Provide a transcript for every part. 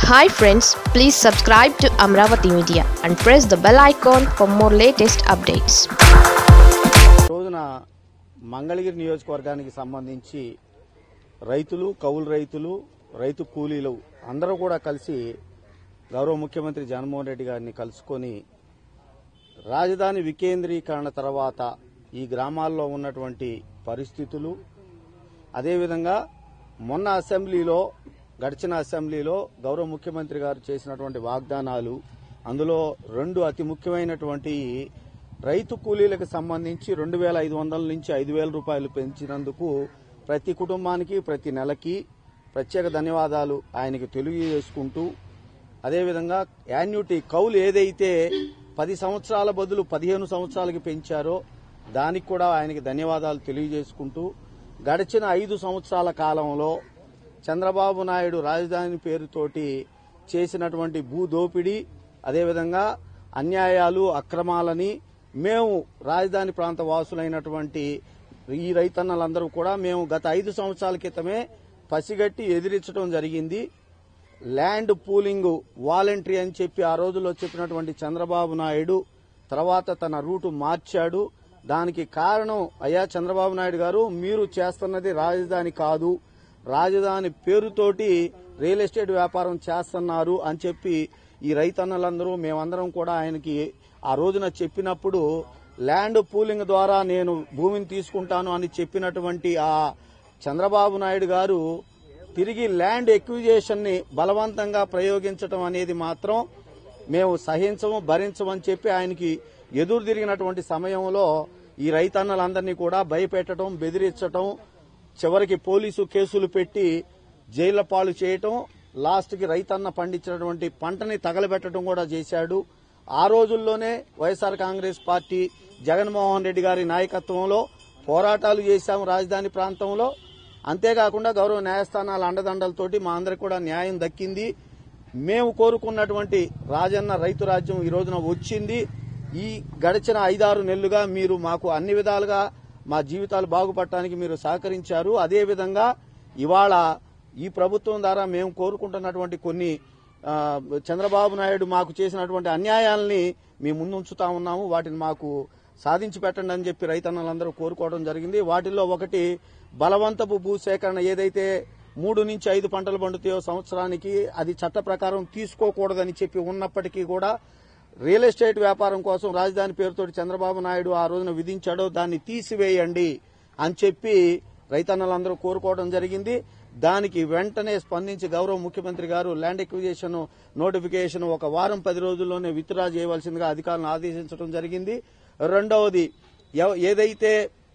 Hi friends please subscribe to Amaravati media and press the bell icon for more latest updates రోజున మంగళగిరి నియోజకవర్గానికి సంబంధించి రైతులు కౌలు రైతులు రైతు కూలీలు అందరూ కూడా కలిసి గౌరవ ముఖ్యమంత్రి జగన్మోహన్ రెడ్డి గారిని కలుసుకొని రాజధాని వికేంద్రీకరణ తర్వాత ఈ గ్రామాల్లో ఉన్నటువంటి పరిస్థితులు అదేవిధంగా మొన్న అసెంబ్లీలో గడిచిన అసెంబ్లీలో గౌరవ ముఖ్యమంత్రి గారు చేసినటువంటి వాగ్దానాలు అందులో రెండు అతి ముఖ్యమైనటువంటి రైతు కూలీలకు సంబంధించి రెండు వేల ఐదు వందల నుంచి ఐదు వేల రూపాయలు పెంచినందుకు ప్రతి కుటుంబానికి ప్రతి నెలకి ప్రత్యేక ధన్యవాదాలు ఆయనకి తెలియజేసుకుంటూ అదేవిధంగా యాన్యుటీ కౌలు ఏదైతే పది సంవత్సరాల బదులు పదిహేను సంవత్సరాలకి పెంచారో దానికి కూడా ఆయనకి ధన్యవాదాలు తెలియజేసుకుంటూ గడిచిన ఐదు సంవత్సరాల కాలంలో చంద్రబాబు నాయుడు రాజధాని పేరుతోటి చేసినటువంటి భూ దోపిడీ అదేవిధంగా అన్యాయాలు అక్రమాలని మేము రాజధాని ప్రాంత వాసులైనటువంటి ఈ రైతన్నలందరూ కూడా మేము గత ఐదు సంవత్సరాల క్రితమే పసిగట్టి ఎదిరించడం జరిగింది ల్యాండ్ పూలింగ్ వాలంటరీ అని చెప్పి ఆ రోజుల్లో చెప్పినటువంటి చంద్రబాబు నాయుడు తర్వాత తన రూటు మార్చాడు దానికి కారణం అయ్యా చంద్రబాబు నాయుడు గారు మీరు చేస్తున్నది రాజధాని కాదు రాజధాని పేరుతోటి రియల్ ఎస్టేట్ వ్యాపారం చేస్తున్నారు అని చెప్పి ఈ రైతన్నలందరూ మేమందరం కూడా ఆయనకి ఆ రోజున చెప్పినప్పుడు ల్యాండ్ పూలింగ్ ద్వారా నేను భూమిని తీసుకుంటాను అని చెప్పినటువంటి ఆ చంద్రబాబు నాయుడు గారు తిరిగి ల్యాండ్ ఎక్విజేషన్ ని బలవంతంగా ప్రయోగించడం అనేది మాత్రం మేము సహించము భరించమని చెప్పి ఆయనకి ఎదురు తిరిగినటువంటి సమయంలో ఈ రైతన్నలందరినీ కూడా భయపెట్టడం బెదిరించటం చివరికి పోలీసు కేసులు పెట్టి జైళ్ల పాలు చేయటం లాస్ట్ కి రైతన్న పండించినటువంటి పంటని తగలబెట్టడం కూడా చేశాడు ఆ రోజుల్లోనే YSR Congress party Jaganmohan Reddy గారి నాయకత్వంలో పోరాటాలు చేశాం రాజధాని ప్రాంతంలో అంతేకాకుండా గౌరవ న్యాయస్థానాల అండదండలతోటి మా అందరికి కూడా న్యాయం దక్కింది మేము కోరుకున్నటువంటి రాజన్న రైతు రాజ్యం ఈ రోజున వచ్చింది ఈ గడిచిన ఐదారు నెలలుగా మీరు మాకు అన్ని విధాలుగా మా జీవితాలు బాగుపడటానికి మీరు సహకరించారు అదేవిధంగా ఇవాళ ఈ ప్రభుత్వం ద్వారా మేము కోరుకుంటున్నటువంటి కొన్ని ఆ, చంద్రబాబు నాయుడు మాకు చేసినటువంటి అన్యాయాల్ని మేము ముందుంచుతా ఉన్నాము వాటిని మాకు సాధించి పెట్టండి అని చెప్పి రైతన్నలందరూ కోరుకోవడం జరిగింది వాటిల్లో ఒకటి బలవంతపు భూసేకరణ ఏదైతే మూడు నుంచి ఐదు పంటలు పండుతాయో సంవత్సరానికి అది చట్ట ప్రకారం తీసుకోకూడదని చెప్పి ఉన్నప్పటికీ కూడా రియల్ ఎస్టేట్ వ్యాపారం కోసం రాజధాని పేరుతోటి చంద్రబాబు నాయుడు ఆ రోజున విధించాడో దాన్ని తీసివేయండి అని చెప్పి రైతన్నలందరూ కోరుకోవడం జరిగింది దానికి వెంటనే స్పందించి గౌరవ ముఖ్యమంత్రి గారు ల్యాండ్ ఎక్విజేషన్ నోటిఫికేషన్ ఒక వారం పది రోజుల్లోనే విత్డ్రా చేయవలసిందిగా అధికారులను ఆదేశించడం జరిగింది రెండవది ఎవ- ఏదైతే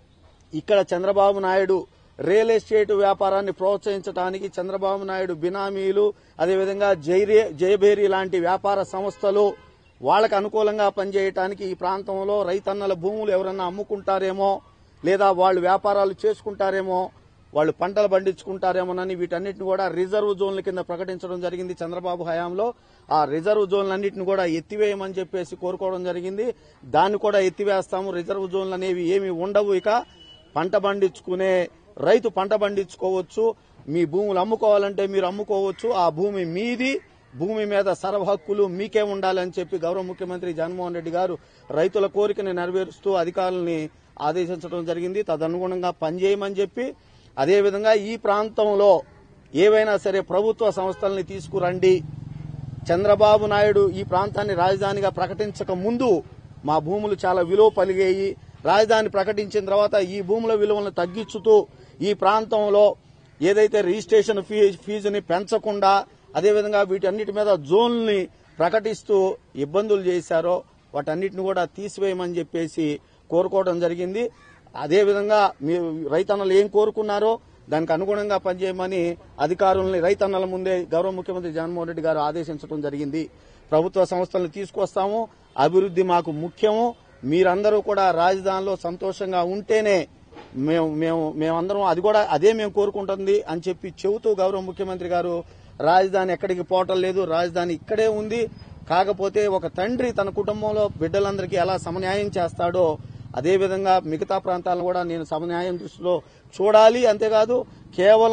ఇక్కడ చంద్రబాబు నాయుడు రియల్ ఎస్టేట్ వ్యాపారాన్ని ప్రోత్సహించడానికి చంద్రబాబు నాయుడు బినామీలు అదేవిధంగా జైరే జయభేరి లాంటి వ్యాపార సంస్థలు వాళ్ళకు అనుకూలంగా పనిచేయటానికి ఈ ప్రాంతంలో రైతన్నల భూములు ఎవరన్నా అమ్ముకుంటారేమో లేదా వాళ్ళు వ్యాపారాలు చేసుకుంటారేమో వాళ్ళు పంటలు పండించుకుంటారేమోనని వీటన్నిటిని కూడా రిజర్వ్ జోన్ల కింద ప్రకటించడం జరిగింది చంద్రబాబు హయాంలో ఆ రిజర్వ్ జోన్లన్నింటిని కూడా ఎత్తివేయమని చెప్పేసి కోరుకోవడం జరిగింది దాన్ని కూడా ఎత్తివేస్తాము రిజర్వ్ జోన్లు అనేవి ఏమి ఉండవు ఇక పంట పండించుకునే రైతు పంట పండించుకోవచ్చు మీ భూములు అమ్ముకోవాలంటే మీరు అమ్ముకోవచ్చు ఆ భూమి మీది భూమి మీద సర్వ హక్కులు మీకే ఉండాలని చెప్పి గౌరవ ముఖ్యమంత్రి జగన్మోహన్ రెడ్డి గారు రైతుల కోరికని నెరవేరుస్తూ అధికారులని ఆదేశించడం జరిగింది తదనుగుణంగా పనిచేయమని చెప్పి అదేవిధంగా ఈ ప్రాంతంలో ఏవైనా సరే ప్రభుత్వ సంస్థల్ని తీసుకురండి చంద్రబాబు నాయుడు ఈ ప్రాంతాన్ని రాజధానిగా ప్రకటించక ముందు మా భూములు చాలా విలువ పలిగాయి రాజధాని ప్రకటించిన తర్వాత ఈ భూముల విలువలను తగ్గించుతూ ఈ ప్రాంతంలో ఏదైతే రిజిస్ట్రేషన్ ఫీ ఫీజుని పెంచకుండా అదేవిధంగా వీటన్నిటి మీద జోన్లని ప్రకటిస్తూ ఇబ్బందులు చేశారో వాటన్నిటిని కూడా తీసివేయమని చెప్పేసి కోరుకోవడం జరిగింది అదేవిధంగా మీరు రైతన్నలు ఏం కోరుకున్నారో దానికి అనుగుణంగా పనిచేయమని అధికారుల్ని రైతన్నల ముందే గౌరవ ముఖ్యమంత్రి జగన్మోహన్ రెడ్డి గారు ఆదేశించడం జరిగింది ప్రభుత్వ సంస్థలను తీసుకొస్తాము అభివృద్ధి మాకు ముఖ్యము మీరందరూ కూడా రాజధానిలో సంతోషంగా ఉంటేనే మేము మేము మేమందరం అది కూడా అదే మేము కోరుకుంటుంది అని చెప్పి చెబుతూ గౌరవ ముఖ్యమంత్రి గారు రాజధాని ఎక్కడికి పోవటం లేదు రాజధాని ఇక్కడే ఉంది కాకపోతే ఒక తండ్రి తన కుటుంబంలో బిడ్డలందరికీ ఎలా సమన్యాయం చేస్తాడో అదేవిధంగా మిగతా ప్రాంతాలను కూడా నేను సమన్యాయం దృష్టిలో చూడాలి అంతేకాదు కేవలం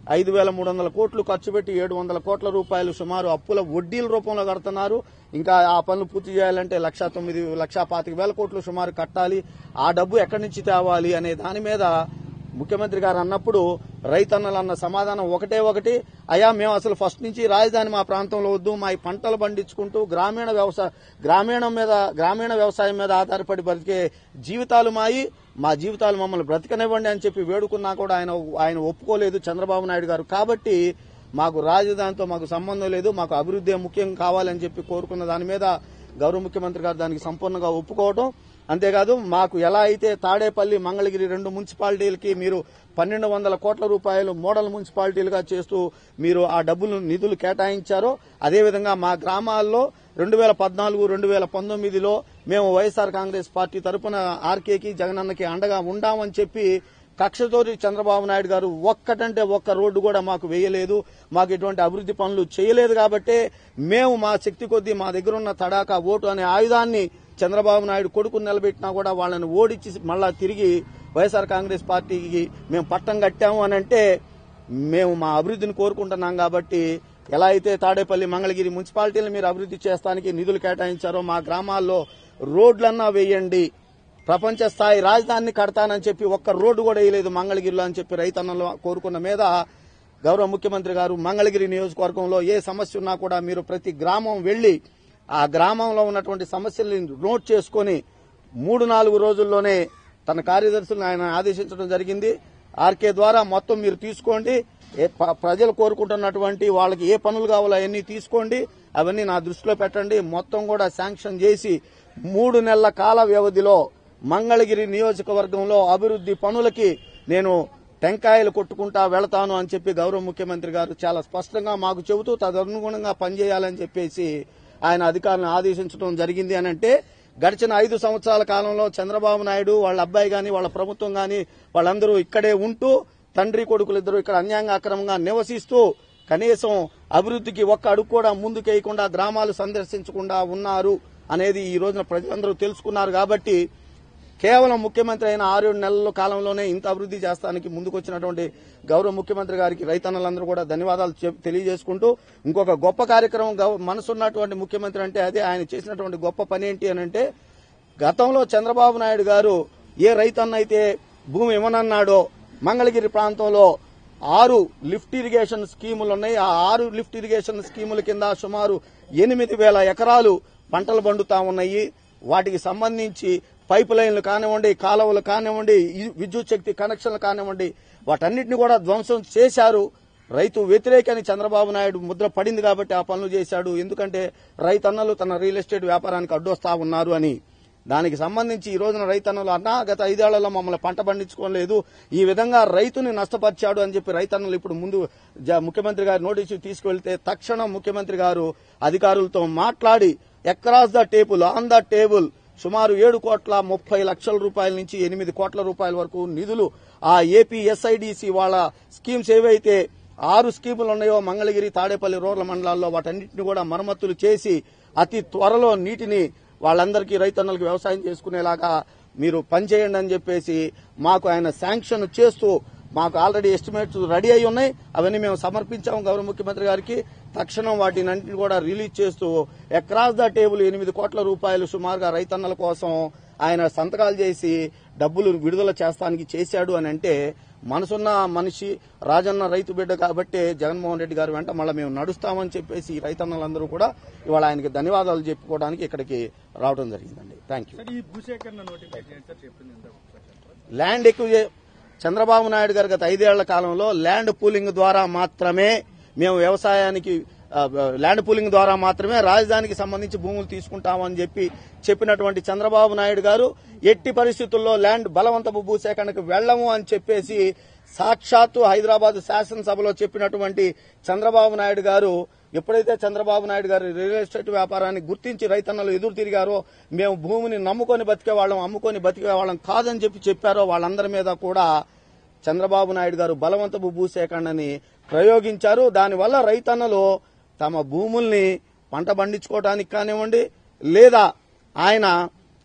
ఐదు వేల మూడు వందల కోట్లు ఖర్చు పెట్టి ఏడు వందల కోట్ల రూపాయలు సుమారు అప్పుల వడ్డీల రూపంలో కడుతున్నారు ఇంకా ఆ పనులు పూర్తి చేయాలంటే లక్ష తొమ్మిది లక్ష పాతిక వేల కోట్లు సుమారు కట్టాలి ఆ డబ్బు ఎక్కడి నుంచి తేవాలి అనే దాని మీద ముఖ్యమంత్రి గారు అన్నప్పుడు రైతన్నలు అన్న సమాధానం ఒకటే ఒకటి అయ్యా మేము అసలు ఫస్ట్ నుంచి రాజధాని మా ప్రాంతంలో వద్దు మా ఈ పంటలు పండించుకుంటూ గ్రామీణ వ్యవసాయ గ్రామీణం మీద గ్రామీణ వ్యవసాయం మీద ఆధారపడి బతికే జీవితాలు మాయి మా జీవితాలు మమ్మల్ని బ్రతకనివ్వండి అని చెప్పి వేడుకున్నా కూడా ఆయన ఆయన ఒప్పుకోలేదు చంద్రబాబు నాయుడు గారు కాబట్టి మాకు రాజధానితో మాకు సంబంధం లేదు మాకు అభివృద్ధి ముఖ్యం కావాలని చెప్పి కోరుకున్న దాని మీద గౌరవ ముఖ్యమంత్రి గారు దానికి సంపూర్ణంగా ఒప్పుకోవడం అంతేకాదు మాకు ఎలా అయితే తాడేపల్లి మంగళగిరి రెండు మున్సిపాలిటీలకి మీరు పన్నెండు వందల కోట్ల రూపాయలు మోడల్ మున్సిపాలిటీలుగా చేస్తూ మీరు ఆ డబ్బులు నిధులు కేటాయించారో అదేవిధంగా మా గ్రామాల్లో రెండు వేల పద్నాలుగు రెండు వేల పంతొమ్మిదిలో మేము వైఎస్ఆర్ కాంగ్రెస్ పార్టీ తరపున ఆర్కేకి జగనన్నకి అండగా ఉండామని చెప్పి కక్షతోటి చంద్రబాబు నాయుడు గారు ఒక్కటంటే ఒక్క రోడ్డు కూడా మాకు వేయలేదు మాకు ఎటువంటి అభివృద్ధి పనులు చేయలేదు కాబట్టి మేము మా శక్తి కొద్దీ మా దగ్గర ఉన్న తడాకా ఓటు అనే ఆయుధాన్ని చంద్రబాబు నాయుడు కొడుకు నిలబెట్టినా కూడా వాళ్ళని ఓడించి మళ్ళా తిరిగి వైఎస్ఆర్ కాంగ్రెస్ పార్టీకి మేము పట్టం కట్టాము అని అంటే మేము మా అభివృద్ధిని కోరుకుంటున్నాం కాబట్టి ఎలా అయితే తాడేపల్లి మంగళగిరి మున్సిపాలిటీలు మీరు అభివృద్ధి చేస్తానికి నిధులు కేటాయించారో మా గ్రామాల్లో రోడ్లన్నా వేయండి ప్రపంచ స్థాయి రాజధానిని కడతానని చెప్పి ఒక్క రోడ్డు కూడా వేయలేదు మంగళగిరిలో అని చెప్పి రైతన్నలు కోరుకున్న మీద గౌరవ ముఖ్యమంత్రి గారు మంగళగిరి నియోజకవర్గంలో ఏ సమస్య ఉన్నా కూడా మీరు ప్రతి గ్రామం వెళ్లి ఆ గ్రామంలో ఉన్నటువంటి సమస్యల్ని నోట్ చేసుకొని మూడు నాలుగు రోజుల్లోనే తన కార్యదర్శులను ఆయన ఆదేశించడం జరిగింది ఆర్కే ద్వారా మొత్తం మీరు తీసుకోండి ఏ ప- ప్రజలు కోరుకుంటున్నటువంటి వాళ్ళకి ఏ పనులు కావాలో అవన్నీ తీసుకోండి అవన్నీ నా దృష్టిలో పెట్టండి మొత్తం కూడా శాంక్షన్ చేసి మూడు నెలల కాల వ్యవధిలో మంగళగిరి నియోజకవర్గంలో అభివృద్ధి పనులకి నేను టెంకాయలు కొట్టుకుంటా వెళతాను అని చెప్పి గౌరవ ముఖ్యమంత్రి గారు చాలా స్పష్టంగా మాకు చెబుతూ తదనుగుణంగా పనిచేయాలని చెప్పేసి ఆయన అధికారులను ఆదేశించడం జరిగింది అని అంటే గడిచిన ఐదు సంవత్సరాల కాలంలో చంద్రబాబు నాయుడు వాళ్ళ అబ్బాయి గాని వాళ్ళ ప్రభుత్వం గాని వాళ్ళందరూ ఇక్కడే ఉంటూ తండ్రి కొడుకులిద్దరూ ఇక్కడ అన్యాయంగా అక్రమంగా నివసిస్తూ కనీసం అభివృద్ధికి ఒక్క అడుగు కూడా ముందుకేయకుండా గ్రామాలు సందర్శించకుండా ఉన్నారు అనేది ఈ రోజున ప్రజలందరూ తెలుసుకున్నారు కాబట్టి కేవలం ముఖ్యమంత్రి అయిన ఆరు ఏడు నెలల కాలంలోనే ఇంత అభివృద్ధి చేస్తానికి ముందుకొచ్చినటువంటి గౌరవ ముఖ్యమంత్రి గారికి రైతన్నలందరూ కూడా ధన్యవాదాలు చెప్- తెలియజేసుకుంటూ ఇంకొక గొప్ప కార్యక్రమం గవ- మనసున్నటువంటి ముఖ్యమంత్రి అంటే అదే ఆయన చేసినటువంటి గొప్ప పని ఏంటి అని అంటే గతంలో చంద్రబాబు నాయుడు గారు ఏ రైతన్న అయితే భూమి ఇవ్వనన్నాడో మంగళగిరి ప్రాంతంలో ఆరు లిఫ్ట్ ఇరిగేషన్ స్కీములు ఉన్నాయి ఆ ఆరు లిఫ్ట్ ఇరిగేషన్ స్కీముల కింద సుమారు ఎనిమిది వేల ఎకరాలు పంటలు పండుతా ఉన్నాయి వాటికి సంబంధించి పైప్ లైన్లు కానివ్వండి కాలువలు కానివ్వండి ఈ విద్యుత్ శక్తి కనెక్షన్లు కానివ్వండి వాటన్నిటిని కూడా ధ్వంసం చేశారు రైతు వ్యతిరేకని చంద్రబాబు నాయుడు ముద్ర పడింది కాబట్టి ఆ పనులు చేశాడు ఎందుకంటే రైతన్నలు తన రియల్ ఎస్టేట్ వ్యాపారానికి అడ్డొస్తా ఉన్నారు అని దానికి సంబంధించి ఈ రోజున రైతన్నలు అన్నా గత ఐదేళ్లలో మమ్మల్ని పంట పండించుకోలేదు ఈ విధంగా రైతుని నష్టపరిచాడు అని చెప్పి రైతన్నలు ఇప్పుడు ముందు జ- ముఖ్యమంత్రి గారి నోటీసు తీసుకువెళ్తే తక్షణం ముఖ్యమంత్రి గారు అధికారులతో మాట్లాడి across the table on the table సుమారు ఏడు కోట్ల ముప్పై లక్షల రూపాయల నుంచి ఎనిమిది కోట్ల రూపాయల వరకు నిధులు ఆ ఏపీ ఎస్ఐడిసి వాళ్ళ స్కీమ్స్ ఏవైతే ఆరు స్కీములు ఉన్నాయో మంగళగిరి తాడేపల్లి రూరల్ మండలాల్లో వాటన్నింటిని కూడా మరమ్మతులు చేసి అతి త్వరలో నీటిని వాళ్ళందరికీ రైతన్నలకు వ్యవసాయం చేసుకునేలాగా మీరు పనిచేయండి అని చెప్పేసి మాకు ఆయన శాంక్షన్ చేస్తూ మాకు ఆల్రెడీ ఎస్టిమేట్స్ రెడీ అయి ఉన్నాయి అవన్నీ మేము సమర్పించాము గౌరవ ముఖ్యమంత్రి గారికి తక్షణం వాటిని అన్నింటిని కూడా రిలీజ్ చేస్తూ అక్రాస్ ద టేబుల్ ఎనిమిది కోట్ల రూపాయలు సుమారుగా రైతన్నల కోసం ఆయన సంతకాలు చేసి డబ్బులు విడుదల చేస్తానికి చేశాడు అని అంటే మనసున్న మనిషి రాజన్న రైతు బిడ్డ కాబట్టి జగన్మోహన్ రెడ్డి గారు వెంట మళ్ళీ మేము నడుస్తామని చెప్పేసి ఈ రైతన్నలందరూ కూడా ఇవాళ ఆయనకి ధన్యవాదాలు చెప్పుకోవడానికి ఇక్కడికి రావడం జరిగిందండి థ్యాంక్ యూ సార్ ఈ భూసేకరణ నోటిఫికేషన్ ఏంటి సార్ చెప్పింది ఎంత ఒకసారి చెప్పండి. ల్యాండ్ ఎక్కువ చంద్రబాబు నాయుడు గారు గత ఐదేళ్ల కాలంలో ల్యాండ్ పూలింగ్ ద్వారా మాత్రమే మేము వ్యవసాయానికి ఆ, ల్యాండ్ పూలింగ్ ద్వారా మాత్రమే రాజధానికి సంబంధించి భూములు తీసుకుంటామని చెప్పి చెప్పినటువంటి చంద్రబాబు నాయుడు గారు ఎట్టి పరిస్థితుల్లో ల్యాండ్ బలవంతపు భూసేకరణకు వెళ్లము అని చెప్పేసి సాక్షాత్తు హైదరాబాద్ శాసనసభలో చెప్పినటువంటి చంద్రబాబు నాయుడు గారు ఎప్పుడైతే చంద్రబాబు నాయుడు గారు రియల్ ఎస్టేట్ వ్యాపారాన్ని గుర్తించి రైతన్నలు ఎదురు తిరిగారో మేము భూమిని నమ్ముకొని బతికే వాళ్ళం అమ్ముకొని బతికే వాళ్ళం కాదని చెప్పి చెప్పారో వాళ్ళందరి మీద కూడా చంద్రబాబు నాయుడు గారు బలవంతపు భూసేకరణని ప్రయోగించారు దానివల్ల రైతన్నలు తమ భూముల్ని పంట పండించుకోవడానికి కానివ్వండి లేదా ఆయన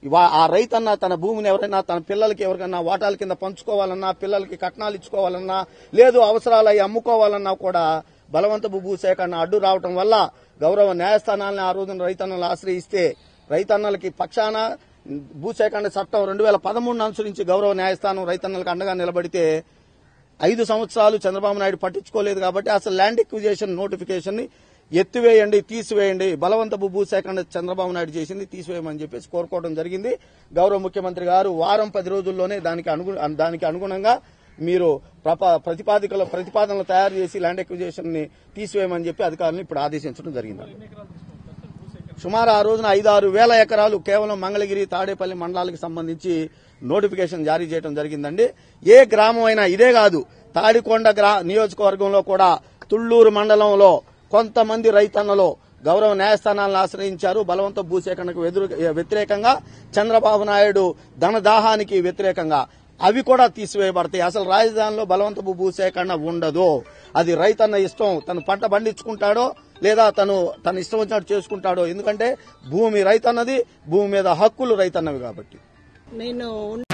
ఇవా- ఆ రైతన్న తన భూమిని ఎవరైనా తన పిల్లలకి ఎవరికైనా వాటాల కింద పంచుకోవాలన్నా పిల్లలకి కట్నాలు ఇచ్చుకోవాలన్నా లేదు అవసరాలు అవి అమ్ముకోవాలన్నా కూడా బలవంతపు భూసేకరణ అడ్డు రావటం వల్ల గౌరవ న్యాయస్థానాలను ఆ రోజున రైతన్నలు ఆశ్రయిస్తే రైతన్నలకి పక్షాన భూసేకరణ చట్టం రెండు వేల పదమూడు అనుసరించి గౌరవ న్యాయస్థానం రైతన్నలకు అండగా నిలబడితే ఐదు సంవత్సరాలు చంద్రబాబు నాయుడు పట్టించుకోలేదు కాబట్టి అసలు ల్యాండ్ ఎక్విజేషన్ నోటిఫికేషన్ ని ఎత్తివేయండి తీసివేయండి బలవంతపు భూసేకరణ చంద్రబాబు నాయుడు చేసింది తీసివేయమని చెప్పేసి కోరుకోవడం జరిగింది గౌరవ ముఖ్యమంత్రి గారు వారం పది రోజుల్లోనే దానికి అనుగు దానికి అనుగుణంగా మీరు ప్రప- ప్రతిపాదికల ప్రతిపాదనలు తయారు చేసి ల్యాండ్ ఎక్విజేషన్ ని తీసివేయమని చెప్పి అధికారులను ఇప్పుడు ఆదేశించడం జరిగింది సుమారు ఆ రోజున ఐదారు వేల ఎకరాలు కేవలం మంగళగిరి తాడేపల్లి మండలాలకు సంబంధించి నోటిఫికేషన్ జారీ చేయడం జరిగిందండి ఏ గ్రామం అయినా ఇదే కాదు తాడికొండ గ్రా నియోజకవర్గంలో కూడా తుళ్లూరు మండలంలో కొంతమంది రైతన్నలు గౌరవ న్యాయస్థానాలను ఆశ్రయించారు బలవంత భూసేకరణకు ఎదురు వ్యతిరేకంగా చంద్రబాబు నాయుడు ధనదాహానికి వ్యతిరేకంగా అవి కూడా తీసివేయబడతాయి అసలు రాజధానిలో బలవంతపు భూసేకరణ ఉండదు అది రైతన్న ఇష్టం తను పంట పండించుకుంటాడో లేదా తను తన ఇష్టం వచ్చినట్టు చేసుకుంటాడో ఎందుకంటే భూమి రైతన్నది భూమి మీద హక్కులు రైతన్నవి కాబట్టి నేను